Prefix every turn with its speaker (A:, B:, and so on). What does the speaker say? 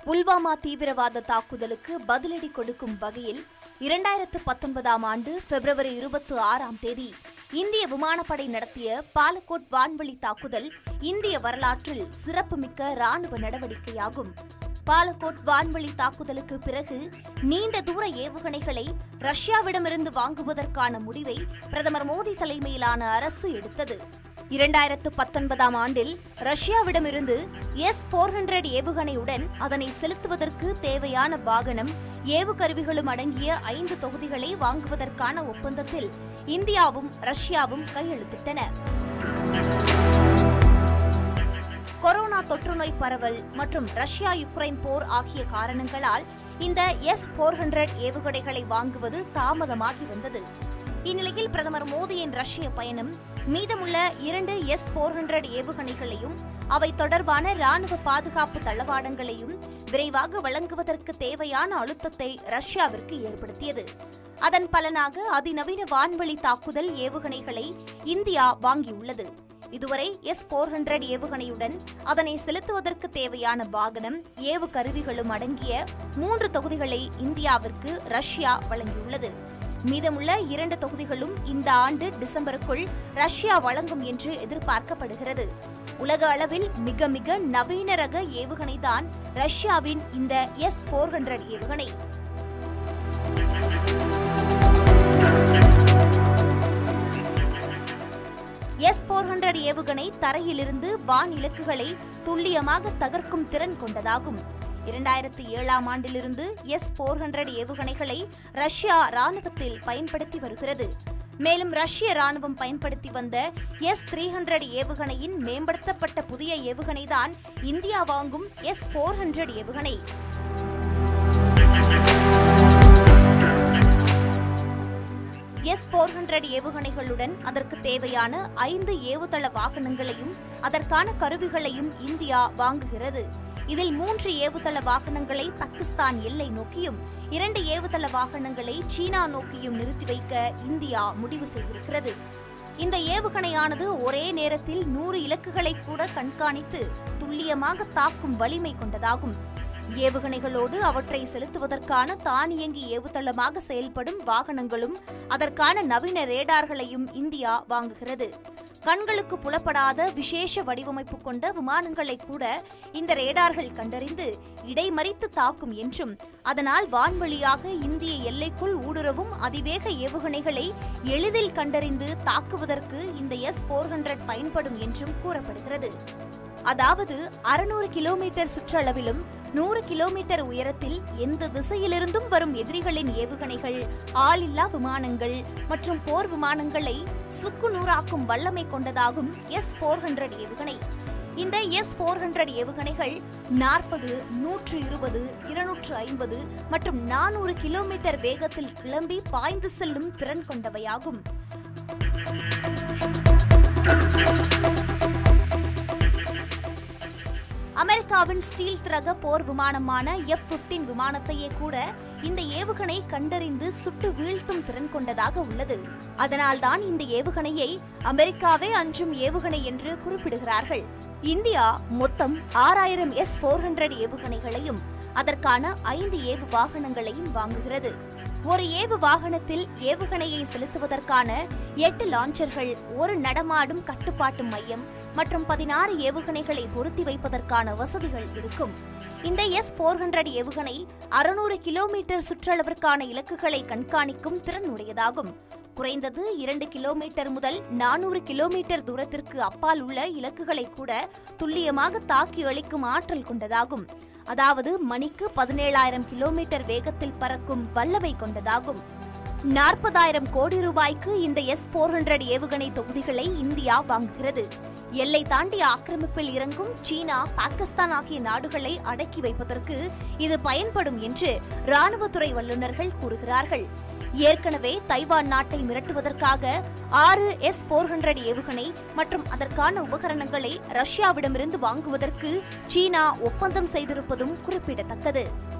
A: புல்வாமா தீவிரவாத தாக்குதலுக்கு பதிலடி கொடுக்கும் வகையில் இரண்டாயிரத்து பத்தொன்பதாம் ஆண்டு பிப்ரவரி இருபத்தி ஆறாம் தேதி இந்திய விமானப்படை நடத்திய பாலக்கோட் வான்வழி தாக்குதல் இந்திய வரலாற்றில் சிறப்புமிக்க ராணுவ நடவடிக்கையாகும் பாலக்கோட் வான்வழி தாக்குதலுக்கு பிறகு நீண்ட தூர ஏவுகணைகளை ரஷ்யாவிடமிருந்து வாங்குவதற்கான முடிவை பிரதமர் மோடி தலைமையிலான அரசு எடுத்தது இரண்டாயிரத்து பத்தொன்பதாம் ஆண்டில் ரஷ்யாவிடமிருந்து எஸ் போர் ஹண்ட்ரட் ஏவுகணையுடன் அதனை செலுத்துவதற்கு தேவையான வாகனம் ஏவுகருவிகளும் அடங்கிய ஐந்து தொகுதிகளை வாங்குவதற்கான ஒப்பந்தத்தில் இந்தியாவும் ரஷ்யாவும் கையெழுத்திட்டன கொரோனா தொற்றுநோய் பரவல் மற்றும் ரஷ்யா யுக்ரைன் போர் ஆகிய காரணங்களால் இந்த எஸ் போர் ஹண்ட்ரட் ஏவுகணைகளை வாங்குவது தாமதமாகி வந்தது இந்நிலையில் பிரதமர் மோடியின் ரஷ்ய பயணம் மீதமுள்ள இரண்டு எஸ் போர் ஹண்ட்ரட் ஏவுகணைகளையும் அவை தொடர்பான ராணுவ பாதுகாப்பு தளவாடங்களையும் விரைவாக வழங்குவதற்கு தேவையான அழுத்தத்தை ரஷ்யாவிற்கு ஏற்படுத்தியது அதன் பலனாக அதிநவீன வான்வழி தாக்குதல் ஏவுகணைகளை இந்தியா வாங்கியுள்ளது இதுவரை எஸ் போர் ஹண்ட்ரட் ஏவுகணையுடன் அதனை செலுத்துவதற்கு தேவையான வாகனம் ஏவு கருவிகளும் அடங்கிய மூன்று தொகுதிகளை இந்தியாவிற்கு ரஷ்யா வழங்கியுள்ளது மீதமுள்ள இரண்டு தொகுதிகளும் இந்த ஆண்டு டிசம்பருக்குள் ரஷ்யா வழங்கும் என்று எதிர்பார்க்கப்படுகிறது உலக அளவில் மிக மிக நவீன ரக ஏவுகணைதான் ரஷ்யாவின் இந்த எஸ் போர் ஹண்ட்ரட் ஏவுகணை எஸ் போர் ஹண்ட்ரட் ஏவுகணை தரையிலிருந்து வான் இலக்குகளை துல்லியமாக தகர்க்கும் திறன் கொண்டதாகும் இரண்டாயிரத்தி ஏழாம் ஆண்டிலிருந்து எஸ் போர் ஹண்ட்ரட் ஏவுகணைகளை ரஷ்யா ராணுவத்தில் பயன்படுத்தி வருகிறது மேலும் ரஷ்ய ராணுவம் பயன்படுத்தி வந்த எஸ் த்ரீ ஹண்ட்ரட் ஏவுகணையின் மேம்படுத்தப்பட்ட புதிய ஏவுகணைதான் இந்தியா வாங்கும் எஸ் போர் ஹண்ட்ரட் ஏவுகணை எஸ் போர் ஹண்ட்ரட் ஏவுகணைகளுடன் அதற்கு தேவையான ஐந்து ஏவுதள வாகனங்களையும் அதற்கான கருவிகளையும் இந்தியா வாங்குகிறது இதில் மூன்று ஏவுதள வாகனங்களை பாகிஸ்தான் எல்லை நோக்கியும் இரண்டு ஏவுதள வாகனங்களை சீனா நோக்கியும் நிறுத்தி வைக்க இந்தியா முடிவு செய்திருக்கிறது இந்த ஏவுகணையானது ஒரே நேரத்தில் நூறு இலக்குகளை கூட கண்காணித்து துல்லியமாக தாக்கும் வலிமை கொண்டதாகும் ஏவுகணைகளோடு அவற்றை செலுத்துவதற்கான தானியங்கி ஏவுதளமாக செயல்படும் வாகனங்களும் அதற்கான நவீன ரேடார்களையும் இந்தியா வாங்குகிறது கண்களுக்கு புலப்படாத விசேஷ வடிவமைப்பு கொண்ட விமானங்களை கூட இந்த ரேடார்கள் கண்டறிந்து இடைமறித்து தாக்கும் என்றும் அதனால் வான்வழியாக இந்திய எல்லைக்குள் ஊடுருவும் அதிவேக ஏவுகணைகளை எளிதில் கண்டறிந்து தாக்குவதற்கு இந்த எஸ் போர் ஹண்ட்ரட் பயன்படும் என்றும் கூறப்படுகிறது அதாவது அறுநூறு கிலோமீட்டர் சுற்றளவிலும் நூறு கிலோமீட்டர் உயரத்தில் எந்த திசையிலிருந்தும் வரும் எதிரிகளின் ஏவுகணைகள் ஆளில்லா விமானங்கள் மற்றும் போர் விமானங்களை சுக்கு நூறாக்கும் வல்லமை கொண்டதாகும் எஸ் போர் ஹண்ட்ரட் ஏவுகணை இந்த எஸ் போர் ஹண்ட்ரட் ஏவுகணைகள் நாற்பது நூற்று இருபது இருநூற்று ஐம்பது மற்றும் நானூறு கிலோமீட்டர் வேகத்தில் கிளம்பி பாய்ந்து செல்லும் திறன் கொண்டவையாகும் அமெரிக்காவின் ஸ்டீல் ரக போர் விமானமான எஃப் பிப்டீன் விமானத்தையே கூட இந்த ஏவுகணை கண்டறிந்து சுட்டு வீழ்த்தும் திறன் கொண்டதாக உள்ளது அதனால்தான் இந்த ஏவுகணையை அமெரிக்காவே அஞ்சும் ஏவுகணை என்று குறிப்பிடுகிறார்கள் இந்தியா மொத்தம் ஆறாயிரம் எஸ் போர் ஹண்ட்ரட் ஏவுகணைகளையும் அதற்கான ஐந்து ஏவு வாகனங்களையும் வாங்குகிறது ஒரு ஏவு வாகனத்தில் ஏவுகணையை செலுத்துவதற்கான எட்டு லான்ச்சர்கள் ஒரு நடமாடும் கட்டுப்பாட்டு மையம் மற்றும் பதினாறு ஏவுகணைகளை பொருத்தி வைப்பதற்கான வசதிகள் இருக்கும் இந்த எஸ் போர் ஹண்ட்ரட் ஏவுகணை அறுநூறு கிலோமீட்டர் சுற்றளவிற்கான இலக்குகளை கண்காணிக்கும் திறன் உடையதாகும் குறைந்தது இரண்டு கிலோமீட்டர் முதல் நானூறு கிலோமீட்டர் தூரத்திற்கு அப்பால் உள்ள இலக்குகளை கூட துல்லியமாக தாக்கி அளிக்கும் ஆற்றல் கொண்டதாகும் அதாவது மணிக்கு பதினேழாயிரம் கிலோமீட்டர் வேகத்தில் பறக்கும் வல்லமை கொண்டதாகும் நாற்பதாயிரம் கோடி ரூபாய்க்கு இந்த எஸ் போர் ஹண்ட்ரட் ஏவுகணை தொகுதிகளை இந்தியா வாங்குகிறது எல்லை தாண்டி ஆக்கிரமிப்பில் இறங்கும் சீனா பாகிஸ்தான் ஆகிய நாடுகளை அடக்கி வைப்பதற்கு இது பயன்படும் என்று ராணுவத்துறை வல்லுநர்கள் கூறுகிறார்கள் ஏற்கனவே தைவான் நாட்டை மிரட்டுவதற்காக ஆறு எஸ் போர் ஹண்ட்ரட் ஏவுகணை மற்றும் அதற்கான உபகரணங்களை ரஷ்யாவிடமிருந்து வாங்குவதற்கு சீனா ஒப்பந்தம் செய்திருப்பதும் குறிப்பிடத்தக்கது